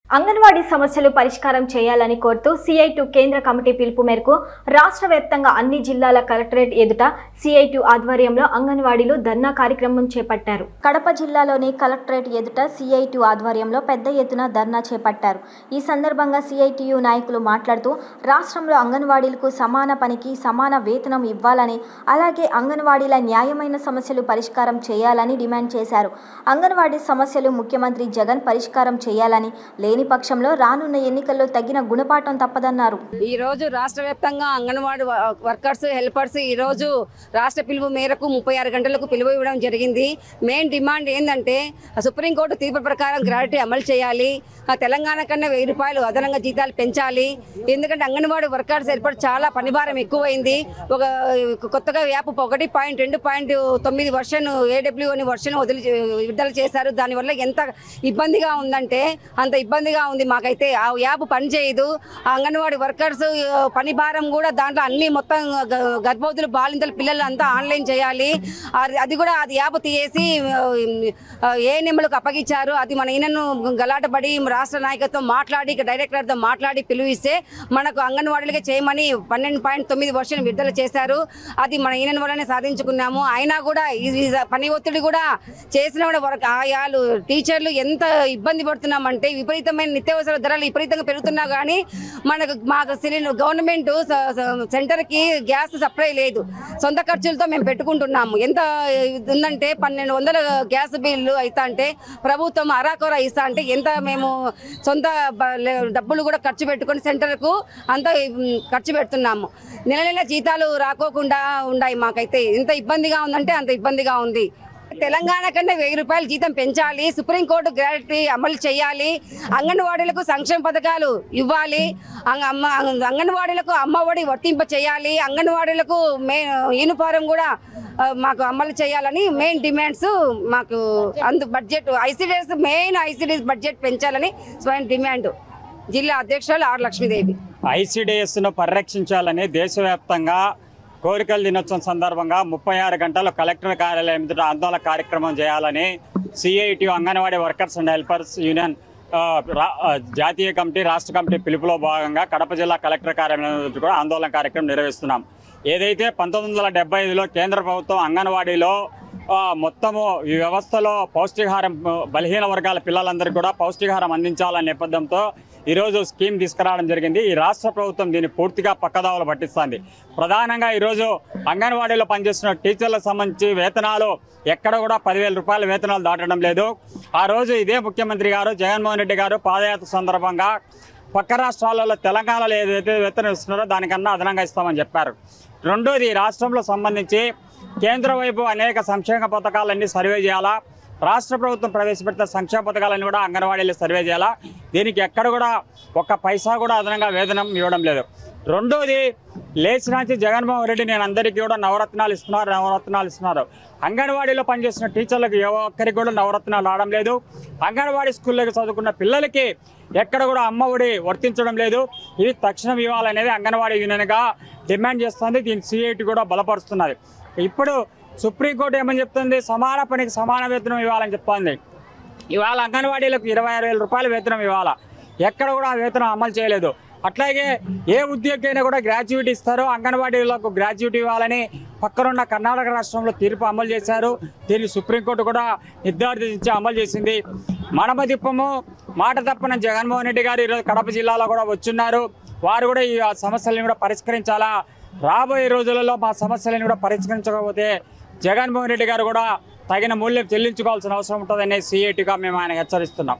అంగన్వాడీ సమస్యలు పరిష్కారం చేయాలని కోరుతూ సిఐటు కేంద్ర కమిటీ పిలుపు మేరకు రాష్ట్ర వ్యాప్తంగా అన్ని జిల్లాల కలెక్టరేట్ ఎదుట సిఐటు ఆధ్వర్యంలో అంగన్వాడీలు ధర్నా కార్యక్రమం చేపట్టారు కడప జిల్లాలోని కలెక్టరేట్ ఎదుట సిఐటు ఆధ్వర్యంలో పెద్ద ఎత్తున ధర్నా చేపట్టారు ఈ సందర్భంగా సిఐటియు నాయకులు మాట్లాడుతూ రాష్ట్రంలో అంగన్వాడీలకు సమాన పనికి సమాన వేతనం ఇవ్వాలని అలాగే అంగన్వాడీల న్యాయమైన సమస్యలు పరిష్కారం చేయాలని డిమాండ్ చేశారు అంగన్వాడీ సమస్యలు ముఖ్యమంత్రి జగన్ పరిష్కారం చేయాలని లేని పక్షంలో రానున్న ఎన్నికల్లో తగిన గుణపాఠం తప్పదన్నారు ఈ రోజు రాష్ట్ర వ్యాప్తంగా అంగన్వాడీ వ- వర్కర్స్ హెల్పర్స్ ఈ రోజు రాష్ట్ర పిలుపు మేరకు ముప్పై ఆరు గంటలకు పిలుపు ఇవ్వడం జరిగింది మెయిన్ డిమాండ్ ఏంటంటే సుప్రీంకోర్టు తీర్పు ప్రకారం గ్రాడ్యుటీ అమలు చేయాలి ఆ తెలంగాణ కన్నా వెయ్యి రూపాయలు అదనంగా జీతాలు పెంచాలి ఎందుకంటే అంగన్వాడీ వర్కర్స్ ఏర్పాటు చాలా పనిభారం ఎక్కువైంది ఒక కొత్తగా యాప్ ఒకటి పాయింట్ రెండు పాయింట్ తొమ్మిది వర్షన్ ఏడబ్ల్యూ అని వర్షన్ వదిలి విడుదల చేశారు దానివల్ల ఎంత ఇబ్బందిగా ఉందంటే అంత ఇబ్బందిగా ఉంది మాకైతే ఆ యాప్ పనిచేయదు ఆ అంగన్వాడీ వర్కర్స్ ఆ, పని భారం కూడా దాంట్లో అన్ని మొత్తం గ- గర్భవతులు బాలింతలు పిల్లలు అంతా ఆన్లైన్ చేయాలి అది అది కూడా అది యాప్ తీసేసి ఆ, ఏ నెంబర్లకు అప్పగించారు అది మన ఈయనను గలాటపడి రాష్ట్ర నాయకత్వం మాట్లాడి ఇక డైరెక్టర్తో మాట్లాడి పిలువిస్తే మనకు అంగన్వాడీలుగా చేయమని పన్నెండు పాయింట్ తొమ్మిది వర్షం విడుదల చేశారు అది మన ఈయన వల్లనే సాధించుకున్నాము అయినా కూడా ఈ ఈ పని ఒత్తిడి కూడా చేసిన కూడా వర్క్ ఆయాలు టీచర్లు ఎంత ఇబ్బంది పడుతున్నామంటే విపరీతమైన నిత్యావసర ధరలు విపరీతంగా పెరుగుతున్నా కానీ మనకు మాకు సిలిండర్ గవర్నమెంట్ సెంటర్కి గ్యాస్ సప్లై లేదు సొంత ఖర్చులతో మేము పెట్టుకుంటున్నాము ఎంత ఇది ఉందంటే పన్నెండు వందల గ్యాస్ బిల్లు అవుతా అంటే ప్రభుత్వం అరాకొర ఇస్తా అంటే ఎంత మేము సొంత బ- లే- డబ్బులు కూడా ఖర్చు పెట్టుకొని సెంటర్కు అంత ఉమ్, ఖర్చు పెడుతున్నాము నెల నెల జీతాలు రాకోకుండా ఉన్నాయి మాకైతే ఎంత ఇబ్బందిగా ఉందంటే అంత ఇబ్బందిగా ఉంది తెలంగాణ కన్నా వెయ్యి రూపాయలు జీతం పెంచాలి సుప్రీంకోర్టు గ్రాడ్యుటీ అమలు చేయాలి అంగన్వాడీలకు సంక్షేమ పథకాలు ఇవ్వాలి అంగ- అమ్మ అంగన్వాడీలకు అమ్మఒడి వర్తింప చేయాలి అంగన్వాడీలకు మే యూనిఫారం కూడా ఆ, మాకు అమలు చేయాలని మెయిన్ డిమాండ్స్ మాకు అందు budget ICDS main ICDS budget పెంచాలని స్వయం డిమాండ్ జిల్లా అధ్యక్షురాలు ఆర్ లక్ష్మీదేవి ఐసిడిఎస్ను పరిరక్షించాలని దేశవ్యాప్తంగా కోరికల దినోత్సవం సందర్భంగా ముప్పై ఆరు గంటలు కలెక్టర్ కార్యాలయం ఎదుట ఆందోళన కార్యక్రమం చేయాలని CIT anganwadi workers and helpers union ఆ, రా- ఆ, జాతీయ కమిటీ రాష్ట్ర కమిటీ పిలుపులో భాగంగా కడప జిల్లా కలెక్టర్ కార్యాలయం ఎదుట కూడా ఆందోళన కార్యక్రమం నిర్వహిస్తున్నాం ఏదైతే పంతొమ్మిది వందల డెబ్బై ఐదులో కేంద్ర ప్రభుత్వం అంగన్వాడీలో ఆ, మొత్తము ఈ వ్యవస్థలో పౌష్టికాహారం ఆ, బలహీన వర్గాల పిల్లలందరికీ కూడా పౌష్టికాహారం అందించాలనే నేపథ్యంతో ఈరోజు స్కీమ్ తీసుకురావడం జరిగింది ఈ రాష్ట్ర ప్రభుత్వం దీన్ని పూర్తిగా పక్కదావలు పట్టిస్తుంది ప్రధానంగా ఈరోజు అంగన్వాడీలో పనిచేస్తున్న టీచర్లకు సంబంధించి వేతనాలు ఎక్కడ కూడా పదివేల రూపాయల వేతనాలు దాటడం లేదు ఆ రోజు ఇదే ముఖ్యమంత్రి గారు జగన్మోహన్ రెడ్డి గారు పాదయాత్ర సందర్భంగా పక్క రాష్ట్రాలలో తెలంగాణలో ఏదైతే వేతనం ఇస్తున్నారో దానికన్నా అదనంగా ఇస్తామని చెప్పారు రెండోది ఈ రాష్ట్రంలో సంబంధించి కేంద్ర వైపు అనేక సంక్షేమ పథకాలన్నీ సర్వే చేయాలా రాష్ట్ర ప్రభుత్వం ప్రవేశపెట్టిన సంక్షేమ పథకాలన్నీ కూడా అంగన్వాడీలు సర్వే చేయాలా దీనికి ఎక్కడ కూడా ఒక్క పైసా కూడా అదనంగా వేతనం ఇవ్వడం లేదు రెండోది లేచినాచి జగన్మోహన్ రెడ్డి నేను అందరికీ కూడా నవరత్నాలు ఇస్తున్నారు నవరత్నాలు ఇస్తున్నారు అంగన్వాడీలో పనిచేస్తున్న టీచర్లకు ఏ ఒక్కరికి కూడా నవరత్నాలు రావడం లేదు అంగన్వాడీ స్కూళ్ళకి చదువుకున్న పిల్లలకి ఎక్కడ కూడా అమ్మ ఒడి వర్తించడం లేదు ఇది తక్షణం ఇవ్వాలనేది అంగన్వాడీ యూనియన్గా డిమాండ్ చేస్తుంది దీని సిఐటి కూడా బలపరుస్తున్నది ఇప్పుడు సుప్రీంకోర్టు ఏమని చెప్తుంది సమాన పనికి సమాన వేతనం ఇవ్వాలని చెప్తోంది ఇవాళ అంగన్వాడీలకు ఇరవై ఆరు వేల రూపాయల వేతనం ఇవ్వాలా ఎక్కడ కూడా ఆ వేతనం అమలు చేయలేదు అట్లాగే ఏ ఉద్యోగైనా కూడా గ్రాడ్యుయేట్ ఇస్తారో అంగన్వాడీలకు గ్రాడ్యుయేట్ ఇవ్వాలని పక్కనున్న కర్ణాటక రాష్ట్రంలో తీర్పు అమలు చేశారు దీన్ని సుప్రీంకోర్టు కూడా నిర్ధారించి అమలు చేసింది మడమదిప్పము మాట తప్పన జగన్మోహన్ రెడ్డి గారు ఈరోజు కడప జిల్లాలో కూడా వచ్చున్నారు వారు కూడా ఈ సమస్యలను కూడా పరిష్కరించాలా రాబోయే రోజులలో మా సమస్యలను కూడా పరిష్కరించకపోతే జగన్మోహన్ రెడ్డి గారు కూడా తగిన మూల్యం చెల్లించుకోవాల్సిన అవసరం ఉంటుందనే సిఐటిగా మేము ఆయన హెచ్చరిస్తున్నాం